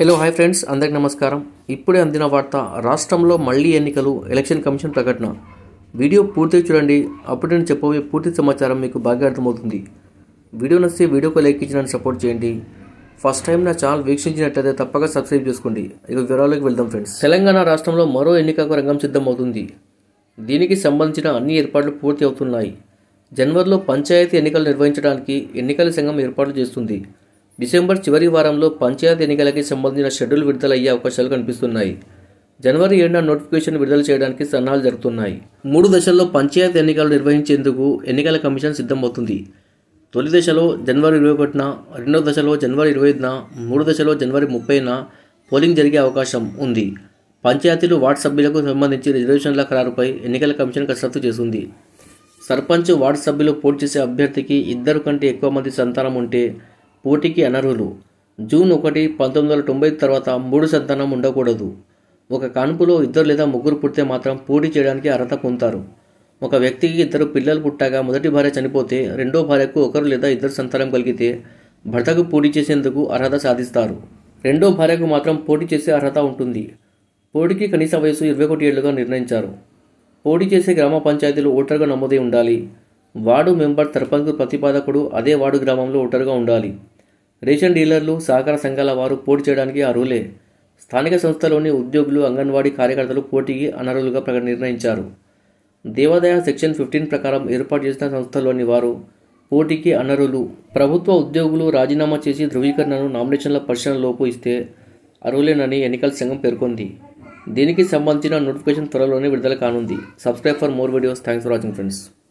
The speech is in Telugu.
హలో హాయ్ ఫ్రెండ్స్ అందరికి నమస్కారం ఇప్పుడే అందిన వార్త రాష్ట్రంలో మళ్ళీ ఎన్నికలు ఎలక్షన్ కమిషన్ ప్రకటన వీడియో పూర్తిగా చూడండి అప్పుడు నేను చెప్పబోయే పూర్తి సమాచారం మీకు బాగా అర్థమవుతుంది వీడియో నచ్చితే వీడియోకి లైక్ ఇచ్చి నన్ను సపోర్ట్ చేయండి ఫస్ట్ టైం నా ఛానల్ వీక్షించినట్లయితే తప్పక సబ్స్క్రైబ్ చేసుకోండి ఇక వివరాలకు వెళ్దాం ఫ్రెండ్స్ తెలంగాణ రాష్ట్రంలో మరో ఎన్నికకు రంగం సిద్ధమవుతుంది దీనికి సంబంధించిన అన్ని ఏర్పాట్లు పూర్తి అవుతున్నాయి జనవరిలో పంచాయతీ ఎన్నికలు నిర్వహించడానికి ఎన్నికల సంఘం ఏర్పాట్లు చేస్తుంది డిసెంబర్ చివరి వారంలో పంచాయతీ ఎన్నికలకి సంబంధించిన షెడ్యూల్ విడుదలయ్యే అవకాశాలు కనిపిస్తున్నాయి జనవరి ఏడున నోటిఫికేషన్ విడుదల చేయడానికి సన్నాహాలు జరుగుతున్నాయి మూడు దశల్లో పంచాయతీ ఎన్నికలు నిర్వహించేందుకు ఎన్నికల కమిషన్ సిద్ధమవుతుంది తొలి దశలో జనవరి ఇరవై ఒకటిన రెండో దశలో జనవరి ఇరవై ఐదున మూడు దశలో జనవరి ముప్పైన పోలింగ్ జరిగే అవకాశం ఉంది పంచాయతీలు వార్డు సభ్యులకు సంబంధించి రిజర్వేషన్ల ఖరారుపై ఎన్నికల కమిషన్ కసరత్తు చేస్తుంది సర్పంచ్ వార్డు సభ్యులు పోటీ చేసే అభ్యర్థికి ఇద్దరు కంటే ఎక్కువ మంది సంతానం ఉంటే పోటీకి అనర్హులు జూన్ ఒకటి పంతొమ్మిది వందల తొంభై తర్వాత మూడు సంతానం ఉండకూడదు ఒక కాన్పులో ఇద్దరు లేదా ముగ్గురు పుడితే మాత్రం పోటీ చేయడానికి అర్హత పొందుతారు ఒక వ్యక్తికి ఇద్దరు పిల్లలు పుట్టాక మొదటి భార్య చనిపోతే రెండో భార్యకు ఒకరు లేదా ఇద్దరు సంతానం కలిగితే భర్తకు పోటీ చేసేందుకు అర్హత సాధిస్తారు రెండో భార్యకు మాత్రం పోటీ చేసే అర్హత ఉంటుంది పోటీకి కనీస వయసు ఇరవై ఒకటి ఏళ్లుగా నిర్ణయించారు పోటీ చేసే గ్రామ పంచాయతీలు ఓటరుగా నమోదై ఉండాలి వార్డు మెంబర్ సర్పంచ్ ప్రతిపాదకుడు అదే వార్డు గ్రామంలో ఓటరుగా ఉండాలి రేషన్ డీలర్లు సహకార సంఘాల వారు పోటీ చేయడానికి అర్హులే స్థానిక సంస్థలోని ఉద్యోగులు అంగన్వాడీ కార్యకర్తలు పోటీకి అనర్హులుగా ప్రక- నిర్ణయించారు దేవాదాయ సెక్షన్ ఫిఫ్టీన్ ప్రకారం ఏర్పాటు చేసిన సంస్థలోని వారు పోటీకి అనర్హులు ప్రభుత్వ ఉద్యోగులు రాజీనామా చేసి ధృవీకరణను నామినేషన్ల పరిశీలనలోపు ఇస్తే అర్హులేనని ఎన్నికల సంఘం పేర్కొంది దీనికి సంబంధించిన నోటిఫికేషన్ త్వరలోనే విడుదల కానుంది subscribe for more videos thanks for watching friends